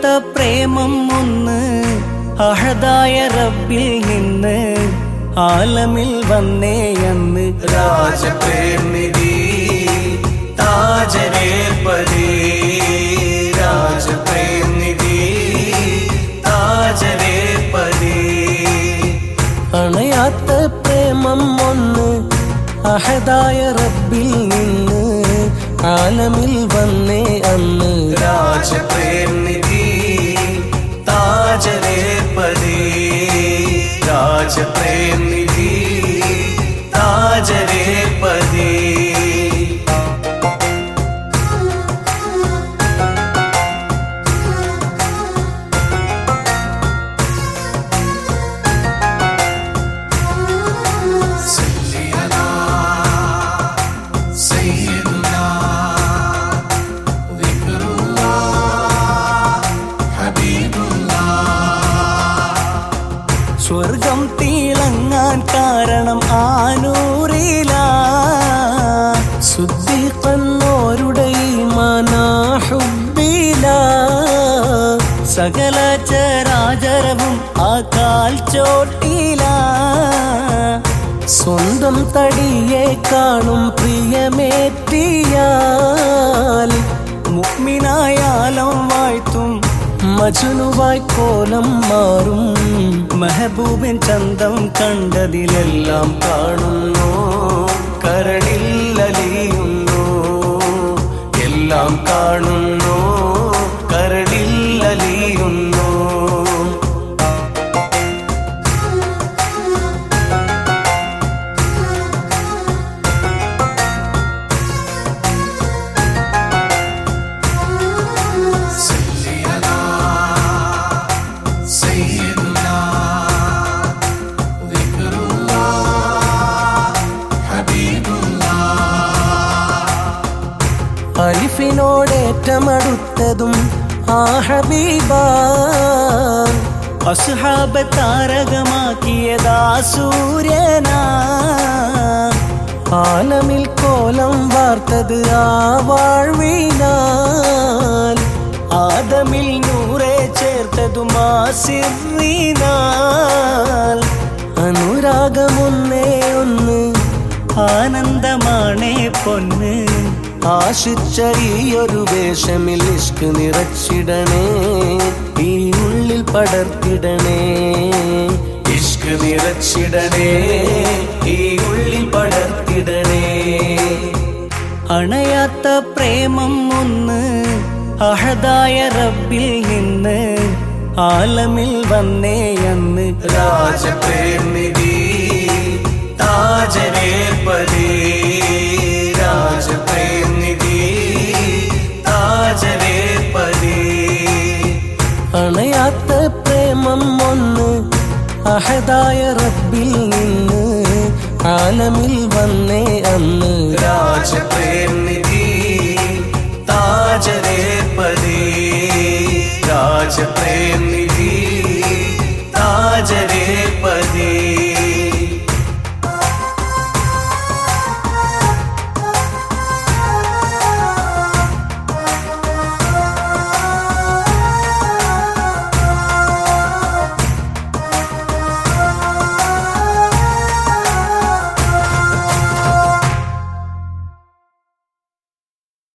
അണയാത്ത പ്രേമം ഒന്ന് അഹദായ റബ്ബിൽ നിന്ന് ആലമിൽ വന്നേ അന്ന് രാജപ്രേമിതി താജരേപതി രാജപ്രേമിതി താജരേപതി അണയാത്ത പ്രേമം ഒന്ന് അഹദായ റബ്ബിൽ നിന്ന് ആലമിൽ വന്നേ അന്ന് രാജപ്രേമിതി താജരേപതി രാജപ്രേമിതി താജരേപതി സ്വർഗം തിളങ്ങാൻ കാരണം ആനൂറില ശുദ്ധിക്കുന്നോരുടെ ഈമാനാഹുബില സകല ചരാചരവും ആ കാൽ ചോട്ടില സ്വന്തം തടിയെ കാണും പ്രിയമേറ്റിയാൽ മുഗ്മിനായാലും വാഴ്ത്തും മജുനുവായി കോലം മാറും മെഹബൂബിൻ ചന്തം കണ്ടതിലെല്ലാം കാണുന്നു കരളില്ലലിയുന്നു എല്ലാം കാണുന്നു കരളില്ലലിയുന്നു അലിഫിനോടേറ്റമടുത്തതും ആ ഹബീബ അസുഹാബ താരകമാക്കിയതാ സൂര്യനാ ആലമിൽ കോലം വാർത്തത് ആ വാഴ്വിനാൽ ആദമിൽ നൂറെ ചേർത്തതും ആ സിറിനാൽ അനുരാഗമൊന്നേ ഒന്ന് ആനന്ദമാണേ പൊന്ന് ആശിച്ച ഈ ഒരു വേഷമിൽ ഇഷ്ക് നിറച്ചിടണേ ഈ ഉള്ളിൽ പടർത്തിടണേ ഇഷ്ക് നിറച്ചിടണേ ഈ ഉള്ളിൽ പടർത്തിടണേ അണയാത്ത പ്രേമം ഒന്ന് അഹദായ റബ്ബിൽ നിന്ന് ആലമിൽ വന്നേ അന്ന് രാജപ്രേമിതി താജരേപതി രാജപ്രേമിതി താജരേപതി അണയാത്ത പ്രേമം ഒന്ന് അഹദായ റബ്ബിൽ നിന്ന് ആലമിൽ വന്നേ അന്ന് രാജപ്രേമിതി താജരേപതി രാജപ്രേമിതി താജരേ